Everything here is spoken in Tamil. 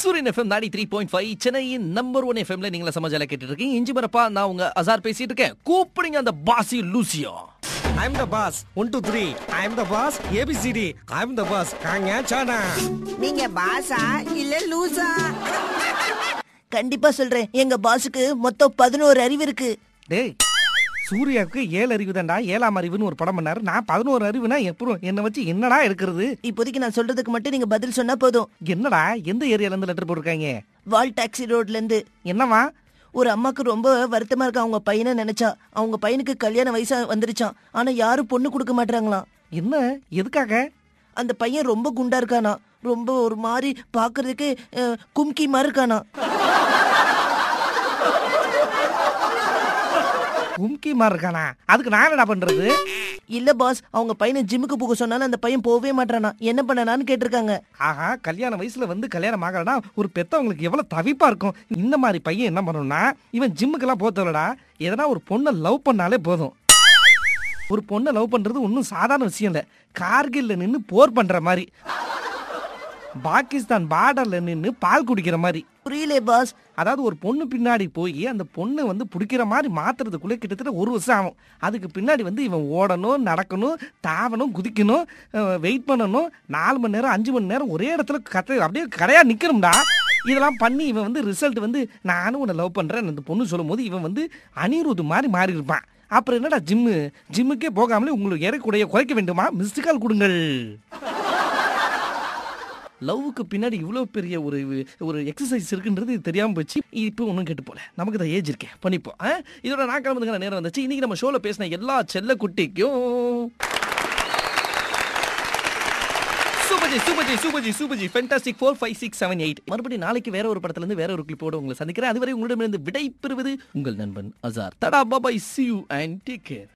சூரியன் எஃப்எம் நாடி த்ரீ பாயிண்ட் ஃபைவ் சென்னையின் நம்பர் ஒன் எஃப்எம்ல நீங்கள சமாஜால கேட்டு இருக்கீங்க இஞ்சி மரப்பா நான் உங்க அசார் பேசிட்டு இருக்கேன் கூப்பிடுங்க அந்த பாசி லூசியோ I'm the boss. One, two, three. I'm the boss. ABCD. I'm the boss. காங்க சானா நீங்க பாசா இல்ல லூசா கண்டிப்பா சொல்றேன் எங்க பாஸுக்கு மொத்தம் பதினோரு அறிவு இருக்கு டேய் சூர்யாவுக்கு ஏழு அறிவு தான்டா ஏழாம் அறிவுன்னு ஒரு படம் பண்ணாரு நான் பதினோரு அறிவுனா எப்பறம் என்னை வச்சு என்னடா எடுக்கிறது இப்போதைக்கு நான் சொல்றதுக்கு மட்டும் நீங்க பதில் சொன்னா போதும் என்னடா எந்த ஏரியால இருந்து லெட்டர் போட்டிருக்காங்க வால் டாக்ஸி ரோட்ல இருந்து என்னவா ஒரு அம்மாக்கு ரொம்ப வருத்தமா இருக்கு அவங்க பையனை நினைச்சா அவங்க பையனுக்கு கல்யாண வயசா வந்துருச்சான் ஆனா யாரும் பொண்ணு கொடுக்க மாட்டாங்களாம் என்ன எதுக்காக அந்த பையன் ரொம்ப குண்டா இருக்கானா ரொம்ப ஒரு மாதிரி பாக்குறதுக்கு அஹ், கும்கி மாதிரி இருக்கானா கும்கி மாதிரி இருக்கானா அதுக்கு நான் என்ன பண்றது இல்ல பாஸ் அவங்க பையனை ஜிம்முக்கு போக சொன்னாலும் அந்த பையன் போகவே மாட்டானா என்ன பண்ணனான்னு கேட்டிருக்காங்க ஆஹா கல்யாண வயசுல வந்து கல்யாணம் ஆகலனா ஒரு பெத்தவங்களுக்கு எவ்வளவு தவிப்பா இருக்கும் இந்த மாதிரி பையன் என்ன பண்ணணும்னா இவன் ஜிம்முக்கெல்லாம் போத்தவலடா எதனா ஒரு பொண்ணை லவ் பண்ணாலே போதும் ஒரு பொண்ணை லவ் பண்றது ஒன்றும் சாதாரண விஷயம் இல்லை கார்கில்ல நின்று போர் பண்ற மாதிரி பாகிஸ்தான் பார்டர்ல நின்று பால் குடிக்கிற மாதிரி புரியலே பாஸ் அதாவது ஒரு பொண்ணு பின்னாடி போய் அந்த பொண்ணை வந்து பிடிக்கிற மாதிரி மாத்துறதுக்குள்ளே கிட்டத்தட்ட ஒரு வருஷம் ஆகும் அதுக்கு பின்னாடி வந்து இவன் ஓடணும் நடக்கணும் தாவணும் குதிக்கணும் வெயிட் பண்ணணும் நாலு மணி நேரம் அஞ்சு மணி நேரம் ஒரே இடத்துல கத்த அப்படியே கரையா நிக்கணும்டா இதெல்லாம் பண்ணி இவன் வந்து ரிசல்ட் வந்து நானும் உன்னை லவ் பண்றேன் அந்த பொண்ணு சொல்லும் போது இவன் வந்து அனிருது மாதிரி மாறி இருப்பான் அப்புறம் என்னடா ஜிம்மு ஜிம்முக்கே போகாமலே உங்களுக்கு இறக்குடைய குறைக்க வேண்டுமா மிஸ்டு கால் கொடுங்கள் லவ்வுக்கு பின்னாடி இவ்வளோ பெரிய ஒரு ஒரு எக்ஸசைஸ் இருக்குன்றது இது தெரியாம போச்சு இப்போ ஒன்றும் கேட்டு போல நமக்கு தான் ஏஜ் இருக்கேன் பண்ணிப்போம் ஆ? இதோட நான் கிளம்புதுங்கிற நேரம் வந்துச்சு இன்னைக்கு நம்ம ஷோல பேசின எல்லா செல்ல குட்டிக்கும் super ji super ji super ji super ji fantastic four five six seven eight மறுபடியும் நாளைக்கு வேற ஒரு படத்துல இருந்து வேற ஒரு கிளிப்போட உங்களை சந்திக்கிறேன் அதுவரை உங்களிடமிருந்து விடை பெறுவது உங்கள் நண்பன் அசார் தடா பாபாய் see you and take care